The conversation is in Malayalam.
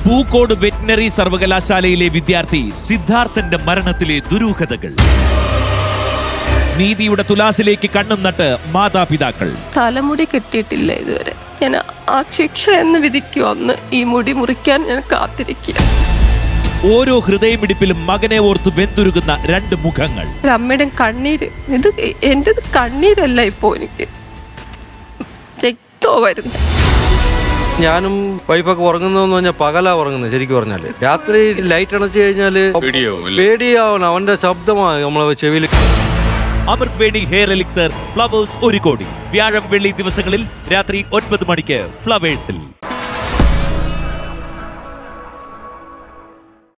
പൂക്കോട് വെറ്റിനറി സർവകലാശാലയിലെ വിദ്യാർത്ഥി സിദ്ധാർത്ഥന്റെ മരണത്തിലെ ദുരൂഹതകൾ നീതിയുടെ തുലാസിലേക്ക് കണ്ണും നട്ട് മാതാപിതാക്കൾ തലമുടി കെട്ടിയിട്ടില്ല ഇതുവരെ ഞാൻ ആ ശിക്ഷ എന്ന് വിധിക്കും അന്ന് ഈ മുടി മുറിക്കാൻ ഞാൻ കാത്തിരിക്കുക ഓരോ ഹൃദയമിടിപ്പിലും മകനെ ഓർത്ത് വെന്തുരുകുന്ന രണ്ട് മുഖങ്ങൾ ഒരു അമ്മയുടെ കണ്ണീര് ഇത് എൻ്റെ കണ്ണീരല്ല ഇപ്പോ എനിക്ക് രക്തോ വരുന്നത് ഞാനും വൈഫൊക്കെ ഉറങ്ങുന്നതെന്ന് പറഞ്ഞാൽ പകലാ ഉറങ്ങുന്നത് ശരിക്കും പറഞ്ഞാല് രാത്രി ലൈറ്റ് അണച്ചു കഴിഞ്ഞാല് പേടിയാവും അല്ലേ? പേടിയാവണം അവന്റെ ശബ്ദമാണ് നമ്മളെ ചെവിയിൽ അമൃത് വേണി ഹെയർ എലിക്സർ ഫ്ലവേഴ്സ് ഒരു കോടി വ്യാഴം വെള്ളി ദിവസങ്ങളിൽ രാത്രി ഒൻപത് മണിക്ക് ഫ്ലവേഴ്സിൽ